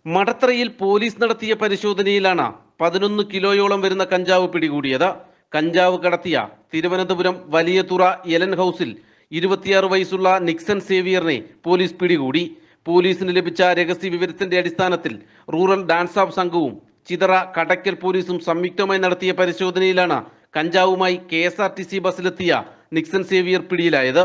മടത്തറയിൽ police നടത്തിയ പരിശോധനയിലാണ് പതിനൊന്ന് കിലോയോളം വരുന്ന കഞ്ചാവ് പിടികൂടിയത് കഞ്ചാവ് കടത്തിയ തിരുവനന്തപുരം വലിയതുറ എലൻ ഹൗസിൽ ഇരുപത്തിയാറ് വയസ്സുള്ള നിക്സൺ സേവിയറിനെ പോലീസ് പിടികൂടി പോലീസിന് ലഭിച്ച രഹസ്യ വിവരത്തിന്റെ അടിസ്ഥാനത്തിൽ റൂറൽ ഡാൻസ് ഓഫ് സംഘവും ചിതറ കടക്കൽ പോലീസും സംയുക്തമായി നടത്തിയ പരിശോധനയിലാണ് കഞ്ചാവുമായി K S R T C ബസ്സിലെത്തിയ നിക്സൺ സേവിയർ പിടിയിലായത്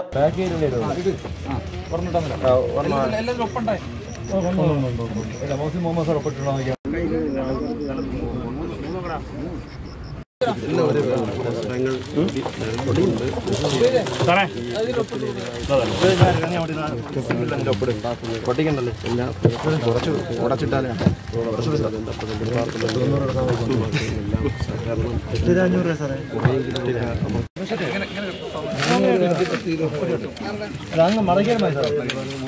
കുറച്ച് ഉടച്ചിട്ടാലേ അങ്ങ് മടക്കിയാൽ മതി സാർ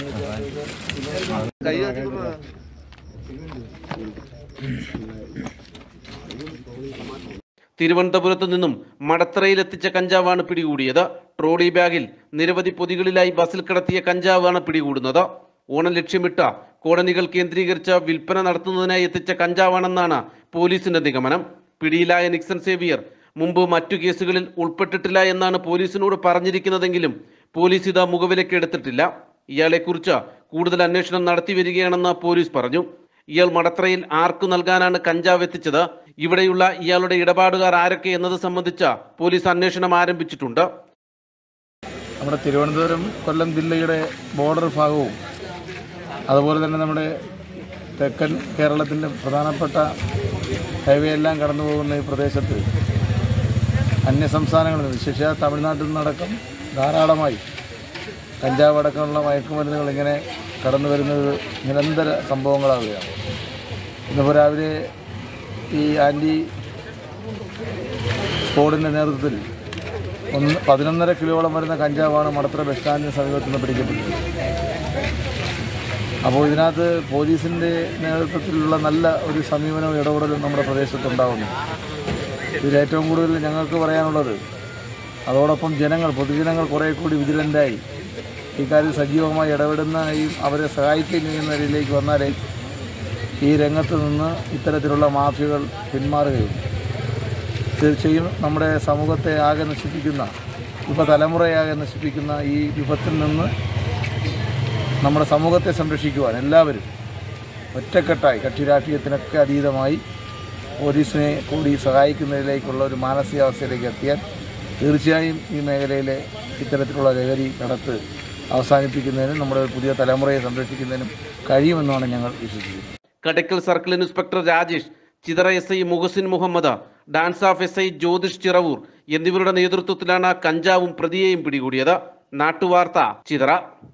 തിരുവനന്തപുരത്തു നിന്നും മടത്തറയിലെത്തിച്ച കഞ്ചാവാണ് പിടികൂടിയത് ട്രോളി ബാഗിൽ നിരവധി പൊതികളിലായി ബസ്സിൽ കിടത്തിയ കഞ്ചാവാണ് പിടികൂടുന്നത് ഓണം ലക്ഷ്യമിട്ട കോളനികൾ കേന്ദ്രീകരിച്ച് വിൽപ്പന നടത്തുന്നതിനായി എത്തിച്ച കഞ്ചാവാണെന്നാണ് പോലീസിന്റെ നിഗമനം പിടിയിലായ നിക്സൺ സേവിയർ മുമ്പ് മറ്റു കേസുകളിൽ ഉൾപ്പെട്ടിട്ടില്ല എന്നാണ് പോലീസിനോട് പറഞ്ഞിരിക്കുന്നതെങ്കിലും പോലീസ് ഇത് മുഖവിലേക്ക് എടുത്തിട്ടില്ല ഇയാളെക്കുറിച്ച് കൂടുതൽ അന്വേഷണം നടത്തി വരികയാണെന്ന് പോലീസ് പറഞ്ഞു ഇയാൾ മടത്രയിൽ ആർക്കു നൽകാനാണ് കഞ്ചാവ് എത്തിച്ചത് ഇവിടെയുള്ള ഇയാളുടെ ഇടപാടുകാർ ആരൊക്കെ എന്നത് സംബന്ധിച്ച പോലീസ് അന്വേഷണം ആരംഭിച്ചിട്ടുണ്ട് നമ്മുടെ തിരുവനന്തപുരം കൊല്ലം ജില്ലയുടെ ബോർഡർ ഭാഗവും അതുപോലെ തന്നെ നമ്മുടെ തെക്കൻ കേരളത്തിൻ്റെ പ്രധാനപ്പെട്ട ഹൈവേ എല്ലാം കടന്നു പോകുന്ന ഈ പ്രദേശത്ത് അന്യ സംസ്ഥാനങ്ങളിൽ നിന്ന് വിശേഷ തമിഴ്നാട്ടിൽ നിന്നടക്കം ധാരാളമായി കഞ്ചാവ് അടക്കമുള്ള മയക്കുമരുന്നുകൾ ഇങ്ങനെ കടന്നു വരുന്നത് നിരന്തര സംഭവങ്ങളാവുകയാണ് ഇന്നിപ്പോൾ രാവിലെ ഈ ആൻറ്റി സ്ക്വാഡിൻ്റെ നേതൃത്വത്തിൽ ഒന്ന് പതിനൊന്നര കിലോളം വരുന്ന കഞ്ചാവാണ് മടത്തറ ബസ് സ്റ്റാൻഡിന് സമീപത്ത് നിന്ന് പിടിക്കപ്പെട്ടത് അപ്പോൾ ഇതിനകത്ത് പോലീസിൻ്റെ നേതൃത്വത്തിലുള്ള നല്ല ഒരു സമീപനവും ഇടപെടലും നമ്മുടെ പ്രദേശത്തുണ്ടാകുന്നു ഇതിൽ ഏറ്റവും കൂടുതൽ ഞങ്ങൾക്ക് പറയാനുള്ളത് അതോടൊപ്പം ജനങ്ങൾ പൊതുജനങ്ങൾ കുറേ കൂടി വിജിലൻ്റായി ഇക്കാര്യം സജീവമായി ഇടപെടുന്നതായും അവരെ സഹായിക്കുകയും ചെയ്യുന്ന രീതിയിലേക്ക് വന്നാലേ ഈ രംഗത്ത് നിന്ന് ഇത്തരത്തിലുള്ള മാഫിയകൾ പിന്മാറുകയും തീർച്ചയായും നമ്മുടെ സമൂഹത്തെ ആകെ നശിപ്പിക്കുന്ന ഇപ്പോൾ തലമുറയാകെ നശിപ്പിക്കുന്ന ഈ വിപത്തിൽ നിന്ന് നമ്മുടെ സമൂഹത്തെ സംരക്ഷിക്കുവാൻ എല്ലാവരും ഒറ്റക്കെട്ടായി കക്ഷി രാഷ്ട്രീയത്തിനൊക്കെ അതീതമായി പോലീസിനെ കൂടി സഹായിക്കുന്നതിലേക്കുള്ള ഒരു മാനസികാവസ്ഥയിലേക്ക് എത്തിയാൽ തീർച്ചയായും ഈ മേഖലയിലെ ഇത്തരത്തിലുള്ള ലഹരി കടത്ത് അവസാനിപ്പിക്കുന്നതിനും നമ്മുടെ പുതിയ തലമുറയെ സംരക്ഷിക്കുന്നതിനും കഴിയുമെന്നാണ് ഞങ്ങൾ വിശ്വസിക്കുന്നത് Kadakkal circle inspector Rajesh Chithara S I Muhasin Muhammad DANSAF S I Jyothish Chiravoor എന്നിവരുടെ നേതൃത്വത്തിലാണ് കഞ്ചാവും പ്രതിയെയും പിടികൂടിയത് നാട്ടുവാർത്ത ചിതറ